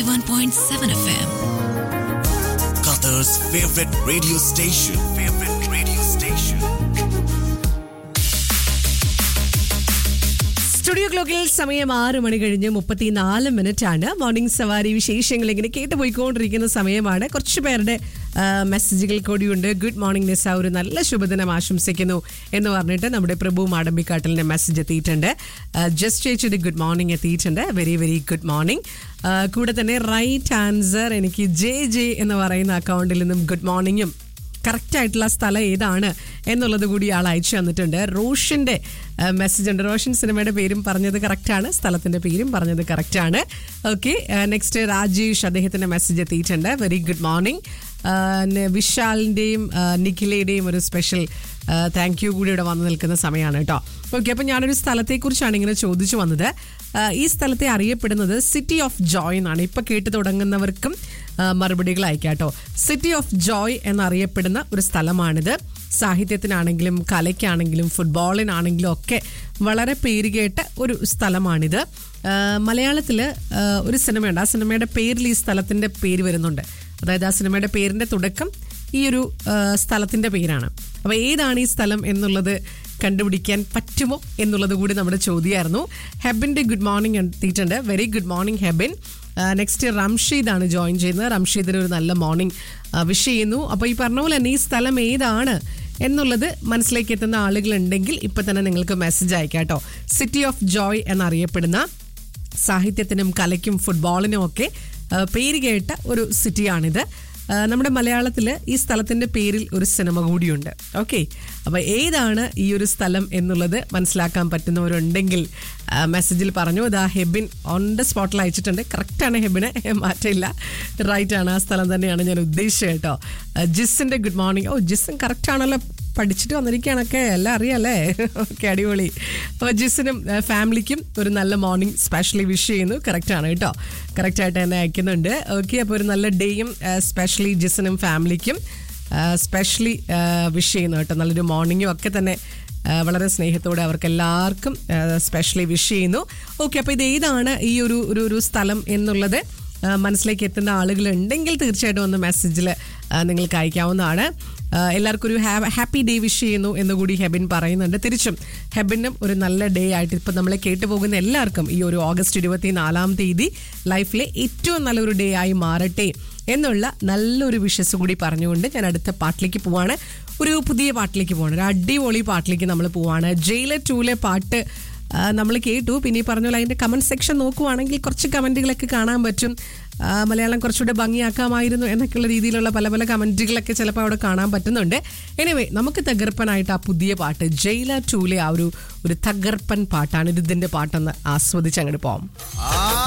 91.7 FM. Qatar's favorite radio station. Favorite radio station. Studio ക്ലോക്കിൽ സമയം ആറ് മണി കഴിഞ്ഞ് മുപ്പത്തിനാല് മിനിറ്റ് ആണ് മോർണിംഗ് സവാരി വിശേഷങ്ങൾ ഇങ്ങനെ കേട്ടുപോയിക്കൊണ്ടിരിക്കുന്ന സമയമാണ് കുറച്ച് പേരുടെ ആ, മെസ്സേജുകൾ കൂടിയുണ്ട് ഗുഡ് മോർണിംഗ് നിസ ഒരു നല്ല ശുഭദിനം ആശംസിക്കുന്നു എന്ന് പറഞ്ഞിട്ട് നമ്മുടെ പ്രഭു മാടമ്പിക്കാട്ടിലിന്റെ മെസ്സേജ് എത്തിയിട്ടുണ്ട് ആ, ജസ്റ്റ് ചേച്ചിയുടെ ഗുഡ് മോർണിംഗ് എത്തിയിട്ടുണ്ട് വെരി വെരി ഗുഡ് മോർണിംഗ് ആ, കൂടെ തന്നെ റൈറ്റ് ആൻസർ എനിക്ക് ജെ ജെ എന്ന് പറയുന്ന അക്കൗണ്ടിൽ നിന്നും ഗുഡ് മോർണിംഗും കറക്റ്റ് ആയിട്ടുള്ള സ്ഥലം ഏതാണ് എന്നുള്ളത് കൂടി ആൾ അയച്ചു തന്നിട്ടുണ്ട് റോഷന്റെ മെസ്സേജ് ഉണ്ട് റോഷൻ സിനിമയുടെ പേരും പറഞ്ഞത് കറക്റ്റാണ് സ്ഥലത്തിന്റെ പേരും പറഞ്ഞത് കറക്റ്റാണ് ഓക്കെ നെക്സ്റ്റ് രാജേഷ് അദ്ദേഹത്തിന്റെ മെസ്സേജ് എത്തിയിട്ടുണ്ട് വെരി ഗുഡ് മോർണിംഗ് വിശാലിന്റെയും ആ, നിഖിലയുടെയും ഒരു സ്പെഷ്യൽ താങ്ക് യു കൂടി ഇവിടെ വന്നു നിൽക്കുന്ന സമയമാണ് കേട്ടോ ഓക്കെ അപ്പം ഞാനൊരു സ്ഥലത്തെക്കുറിച്ചാണ് ഇങ്ങനെ ചോദിച്ചു വന്നത് ആ, ഈ സ്ഥലത്തെ അറിയപ്പെടുന്നത് സിറ്റി ഓഫ് ജോയ് എന്നാണ് ഇപ്പൊ കേട്ട് തുടങ്ങുന്നവർക്കും ആ, മറുപടികൾ അയക്കാം കേട്ടോ സിറ്റി ഓഫ് ജോയ് എന്നറിയപ്പെടുന്ന ഒരു സ്ഥലമാണിത് സാഹിത്യത്തിനാണെങ്കിലും കലയ്ക്കാണെങ്കിലും ഫുട്ബോളിനാണെങ്കിലും ഒക്കെ വളരെ പേരുകേട്ട ഒരു സ്ഥലമാണിത് ആ, മലയാളത്തിൽ ആ, ഒരു സിനിമയുണ്ട് ആ സിനിമയുടെ പേരിൽ ഈ സ്ഥലത്തിന്റെ പേര് വരുന്നുണ്ട് അതായത് ആ സിനിമയുടെ പേരിന്റെ തുടക്കം ഈ ഒരു ആ, സ്ഥലത്തിന്റെ പേരാണ് അപ്പൊ ഏതാണ് ഈ സ്ഥലം എന്നുള്ളത് കണ്ടുപിടിക്കാൻ പറ്റുമോ എന്നുള്ളത് കൂടി നമ്മുടെ ചോദ്യമായിരുന്നു ഹെബിന്റെ ഗുഡ് മോർണിംഗ് എത്തിയിട്ടുണ്ട് very good morning Hebin next Ramsheed ആണ് ജോയിൻ ചെയ്യുന്നത് റംഷീദിന് ഒരു നല്ല മോർണിംഗ് വിഷ് ചെയ്യുന്നു അപ്പോൾ ഈ പറഞ്ഞ പോലെ തന്നെ ഈ സ്ഥലം ഏതാണ് എന്നുള്ളത് മനസ്സിലേക്ക് എത്തുന്ന ആളുകളുണ്ടെങ്കിൽ ഇപ്പൊ തന്നെ നിങ്ങൾക്ക് മെസ്സേജ് അയക്കാം കേട്ടോ സിറ്റി ഓഫ് ജോയ് എന്നറിയപ്പെടുന്ന സാഹിത്യത്തിനും കലയ്ക്കും ഫുട്ബോളിനും ഒക്കെ ആ, പേര് കേട്ട ഒരു സിറ്റിയാണിത് ആ, നമ്മുടെ മലയാളത്തിൽ ഈ സ്ഥലത്തിന്റെ പേരിൽ ഒരു സിനിമ കൂടിയുണ്ട് ഓക്കെ അപ്പോൾ ഏതാണ് ഈ ഒരു സ്ഥലം എന്നുള്ളത് മനസ്സിലാക്കാൻ പറ്റുന്നവരുണ്ടെങ്കിൽ ആ, മെസ്സേജിൽ പറഞ്ഞു ഇതാ ഹെബിൻ ഓൺ ദ സ്പോട്ടിൽ അയച്ചിട്ടുണ്ട് കറക്റ്റാണ് ഹെബിന് മാറ്റമില്ല റൈറ്റ് ആണ് ആ സ്ഥലം തന്നെയാണ് ഞാൻ ഉദ്ദേശിച്ചത് കേട്ടോ ആ, ജിസിന്റെ ഗുഡ് മോർണിംഗ് ഓ ജിസും കറക്റ്റ് ആണല്ലോ പഠിച്ചിട്ട് വന്നിരിക്കുകയാണൊക്കെ എല്ലാം അറിയാല്ലേ ഓക്കെ അടിപൊളി അപ്പോൾ ജിസിനും ഏഹ്, ഫാമിലിക്കും ഒരു നല്ല മോർണിംഗ് സ്പെഷ്യലി വിഷ് ചെയ്യുന്നു കറക്റ്റ് ആണ് കേട്ടോ കറക്റ്റ് ആയിട്ട് തന്നെ അയക്കുന്നുണ്ട് ഓക്കെ അപ്പോൾ ഒരു നല്ല ഡേയും സ്പെഷ്യലി ജിസിനും ഫാമിലിക്കും സ്പെഷ്യലി വിഷ് ചെയ്യുന്നു കേട്ടോ നല്ലൊരു മോർണിംഗും ഒക്കെ തന്നെ ആ, വളരെ സ്നേഹത്തോടെ അവർക്ക് എല്ലാവർക്കും സ്പെഷ്യലി വിഷ് ചെയ്യുന്നു ഓക്കെ അപ്പോൾ ഇത് ഏതാണ് ഈ ഒരു ഒരു ഒരു സ്ഥലം എന്നുള്ളത് ആ, മനസ്സിലേക്ക് എത്തുന്ന ആളുകൾ ഉണ്ടെങ്കിൽ തീർച്ചയായിട്ടും ഒന്ന് മെസ്സേജിൽ നിങ്ങൾക്ക് അയക്കാവുന്നതാണ് ആ, എല്ലാവർക്കും ഒരു ഹാപ്പി ഡേ വിഷ് ചെയ്യുന്നു എന്ന് കൂടി ഹെബിൻ പറയുന്നുണ്ട് തിരിച്ചും ഹെബിനും ഒരു നല്ല ഡേ ആയിട്ട് ഇപ്പം നമ്മളെ കേട്ടുപോകുന്ന എല്ലാവർക്കും ഈ ഒരു ഓഗസ്റ്റ് ഇരുപത്തി നാലാം തീയതി ലൈഫിലെ ഏറ്റവും നല്ലൊരു ഡേ ആയി മാറട്ടെ എന്നുള്ള നല്ലൊരു വിഷസ് കൂടി പറഞ്ഞുകൊണ്ട് ഞാൻ അടുത്ത പാട്ടിലേക്ക് പോവാണ് ഒരു പുതിയ പാട്ടിലേക്ക് പോവാണ് ഒരു അടിപൊളി പാട്ടിലേക്ക് നമ്മൾ പോവാണ് ജയിലർ ടൂലെ പാട്ട് നമ്മൾ കേട്ടു പിന്നെ ഈ പറഞ്ഞ പോലെ അതിന്റെ കമന്റ് സെക്ഷൻ നോക്കുവാണെങ്കിൽ കുറച്ച് കമന്റുകളൊക്കെ കാണാൻ പറ്റും ആ, മലയാളം കുറച്ചുകൂടെ ഭംഗിയാക്കാമായിരുന്നു എന്നൊക്കെയുള്ള രീതിയിലുള്ള പല പല കമന്റുകളൊക്കെ ചിലപ്പോൾ അവിടെ കാണാൻ പറ്റുന്നുണ്ട് എനിവേ നമുക്ക് തകർപ്പനായിട്ട് ആ പുതിയ പാട്ട് ജയില ടൂലെ ആ ഒരു ഒരു തകർപ്പൻ പാട്ടാണ് ഇത് ഇതിന്റെ പാട്ടെന്ന് ആസ്വദിച്ച് അങ്ങോട്ട് പോകാം ആ